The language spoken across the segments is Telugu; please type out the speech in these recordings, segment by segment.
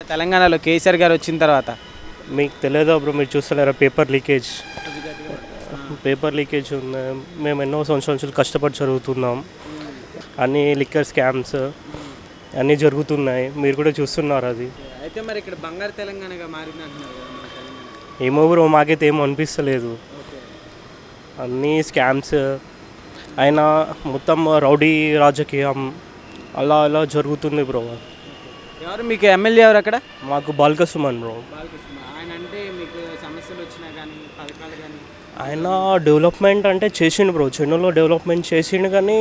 తెలంగాణలో కేసీఆర్ గారు వచ్చిన తర్వాత మీకు తెలియదా బ్రో మీరు చూస్తలేరా పేపర్ లీకేజ్ పేపర్ లీకేజ్ ఉంది మేము ఎన్నో సంవత్సరాల నుంచి కష్టపడి చదువుతున్నాం అన్ని లిక్కర్ స్కామ్స్ అన్నీ జరుగుతున్నాయి మీరు కూడా చూస్తున్నారు అది అయితే మరి ఇక్కడ బంగారు తెలంగాణగా మారింది అంటున్నారు కదా మన తెలంగాణ ఏమో బ్రో మాకైతే ఏం అనిపిస్తలేదు ఓకే అన్నీ స్కామ్స్ అయినా మొత్తం రౌడీ రాజకీయం అలా అలా జరుగుతుంది బ్రో ఎవరు మీకు ఎమ్మెల్యే ఎవరు అక్కడ మాకు బాల్క సుమన్ బ్రో బాలకృష్ణ ఆయన అంటే మీకు సమస్యలు వచ్చినా కానీ పథకాలు కానీ ఆయన డెవలప్మెంట్ అంటే చేసిండు బ్రో చెన్నూరులో డెవలప్మెంట్ చేసిండు కానీ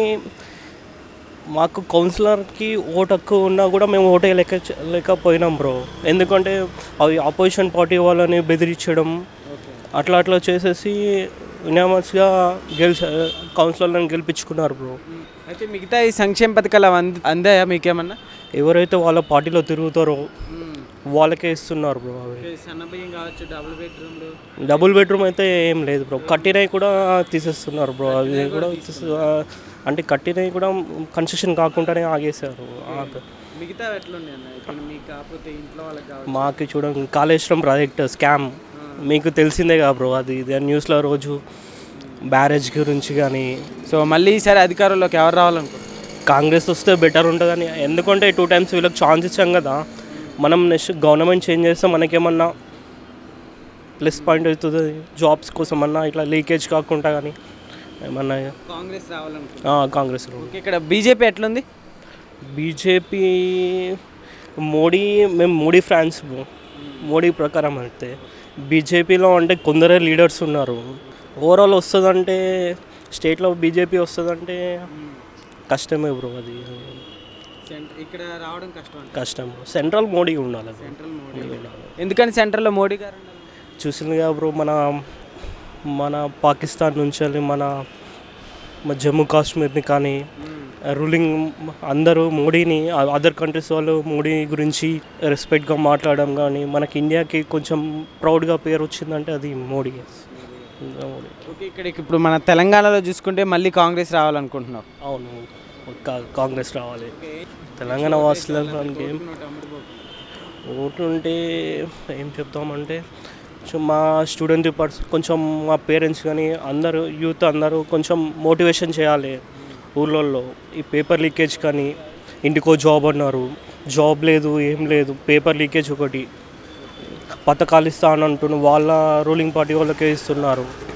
మాకు కౌన్సిలర్కి ఓటు హక్కు ఉన్నా కూడా మేము ఓటు లేక లేకపోయినాం బ్రో ఎందుకంటే అవి ఆపోజిషన్ పార్టీ వాళ్ళని బెదిరించడం అట్లా అట్లా చేసేసి యునామస్గా గెలిచ కౌన్సిలర్లను గెలిపించుకున్నారు బ్రో అయితే మిగతా ఈ సంక్షేమ పథకాలు అవి అంద అందాయా మీకేమన్నా ఎవరైతే వాళ్ళ పార్టీలో తిరుగుతారో వాళ్ళకే ఇస్తున్నారు బ్రో అవి సన్నబియ్యం కావచ్చు డబుల్ బెడ్రూమ్లు డబుల్ బెడ్రూమ్ అయితే ఏం లేదు బ్రో కట్టినవి కూడా తీసేస్తున్నారు బ్రో అది కూడా తీసే- ఆ, అంటే కట్టినవి కూడా కన్స్ట్రక్షన్ కాకుండానే ఆగేశారు ఆగ- మిగతా ఎట్లుండే అన్న ఇప్పుడు మీకు కాకపోతే ఇంట్లో వాళ్ళకి కావచ్చు మాకు చూడండి కాళేశ్వరం ప్రాజెక్ట్ స్కామ్ మీకు తెలిసిందే కదా బ్రో అది ఇది న్యూస్లో రోజు బ్యారేజ్ గురించి కానీ సో మళ్ళీ ఈసారి అధికారంలోకి ఎవరు రావాలనుకుంటున్నారు కాంగ్రెస్ వస్తే బెటర్ ఉంటుందని ఎందుకంటే టూ టైమ్స్ వీళ్ళకి ఛాన్స్ ఇచ్చాం కదా మనం నెక్స్ట్ గవర్నమెంట్ చేంజ్ చేస్తే మనకేమన్నా ప్లస్ పాయింట్ అవుతుంది జాబ్స్ కోసం అన్నా ఇట్లా లీకేజ్ కాకుండా కానీ ఏమన్నా కాంగ్రెస్ రావాలనుకుంటున్నారు ఆ, కాంగ్రెస్ ఓకే ఇక్కడ బీజేపీ ఎట్లుంది బీజేపీ మోడీ మేము మోడీ ఫ్యాన్స్ మోడీ ప్రకారం అయితే బీజేపీలో అంటే కొందరే లీడర్స్ ఉన్నారు ఓవరాల్ వస్తుందంటే స్టేట్లో బీజేపీ వస్తుందంటే కష్టమే బ్రో అది సెంటర్ ఇక్కడ రావడం కష్టం అంట కష్టం సెంట్రల్ మోడీ ఉండాలి bro. సెంట్రల్ మోడీ ఎందుకని సెంట్రల్లో మోడీ గారు ఉండాలి? చూసింది కదా బ్రో మన మన పాకిస్తాన్ నుంచి వెళ్ళి మన మన జమ్మూ కాశ్మీర్ని కానీ రూలింగ్ అందరూ మోడీని అదర్ కంట్రీస్ వాళ్ళు మోడీ గురించి రెస్పెక్ట్గా మాట్లాడడం కానీ మనకి ఇండియాకి కొంచెం ప్రౌడ్గా పేరు వచ్చిందంటే అది మోడీ మోడీ ఓకే ఇక్కడ ఇప్పుడు మన తెలంగాణలో చూసుకుంటే మళ్ళీ కాంగ్రెస్ రావాలనుకుంటున్నాం అవును కా- కాంగ్రెస్ రావాలి తెలంగాణ వాసులకి ఏం ఓట్లు ఉంటే ఏం చెప్తామంటే సో మా స్టూడెంట్ పర్స్ కొంచెం మా పేరెంట్స్ కానీ అందరూ యూత్ అందరూ కొంచెం మోటివేషన్ చేయాలి ఊర్లలో ఈ పేపర్ లీకేజ్ కానీ ఇంటికో జాబ్ అన్నారు జాబ్ లేదు ఏం లేదు పేపర్ లీకేజ్ ఒకటి పథకాలు ఇస్తా అని అంటున్నారు వాళ్ళ రూలింగ్ పార్టీ వాళ్ళకే ఇస్తున్నారు